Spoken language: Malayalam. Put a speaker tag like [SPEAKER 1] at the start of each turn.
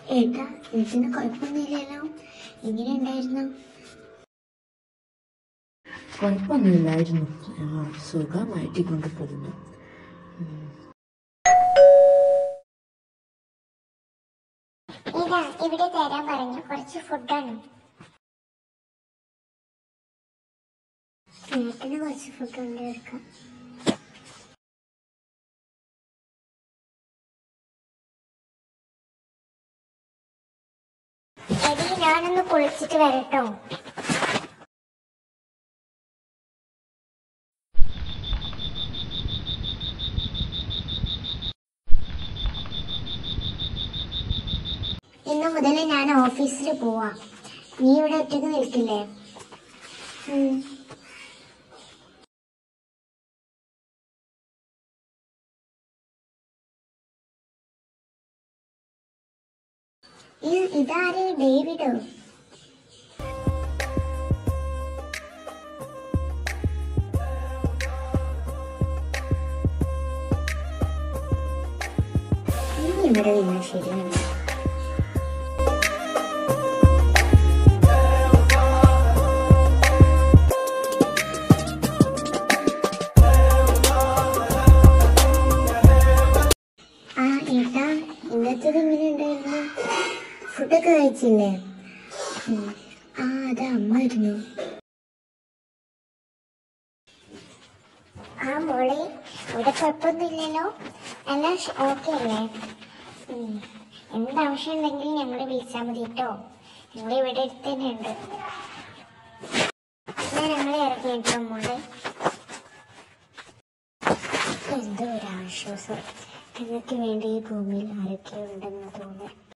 [SPEAKER 1] ഏട്ടാ വീട്ടിന് കുഴപ്പമൊന്നുമില്ലല്ലോ എങ്ങനെ ഉണ്ടായിരുന്നു
[SPEAKER 2] കുഴപ്പമൊന്നുമില്ലായിരുന്നു ഞങ്ങൾ സുഖമായിട്ട് കൊണ്ടുപോകുന്നു
[SPEAKER 1] ഇതാ ഇവിടെ തരാൻ പറഞ്ഞു കുറച്ച് ഫുഡാണ് ഏട്ടന് കുറച്ച് ഫുഡ് കൊണ്ട് വെക്കാം എടി ഞാനൊന്ന് കുളിച്ചിട്ട് വരട്ടോ ഇന്ന് മുതൽ ഞാൻ ഓഫീസിൽ പോവാ നീ ഇവിടെ ഒറ്റക്ക് നിൽക്കില്ലേ ഉം. ഈ- ഇതാര് ഡേവിഡോ നീ ഇവിടെ നിന്നാൽ ശരിയാണ് ആ ഏട്ടാ ഇന്നത്തേത് എങ്ങനെ ഉണ്ടായിരുന്നു ഫുഡൊക്കെ കഴിച്ചില്ലേ ഉം. ആ അത് അമ്മായിരുന്നു ആ മോളെ ഇവിടെ കുഴപ്പമൊന്നുമില്ലല്ലോ എല്ലാം ഓക്കെ അല്ലേ ഉം. എന്താവശ്യം ഉണ്ടെങ്കിൽ ഞങ്ങളെ വിളിച്ചാൽ മതി കേട്ടോ ഞങ്ങൾ ഇവിടെ അടുത്ത് തന്നെ ഉണ്ട് ഞാൻ ഞങ്ങളെ ഇറക്കി കേട്ടോ മോളെ എന്തോ ഒരു ആശ്വാസം നിങ്ങൾക്ക് വേണ്ടി ഈ ഭൂമിയിൽ ആരൊക്കെ ഉണ്ടെന്ന് തോന്നുന്നു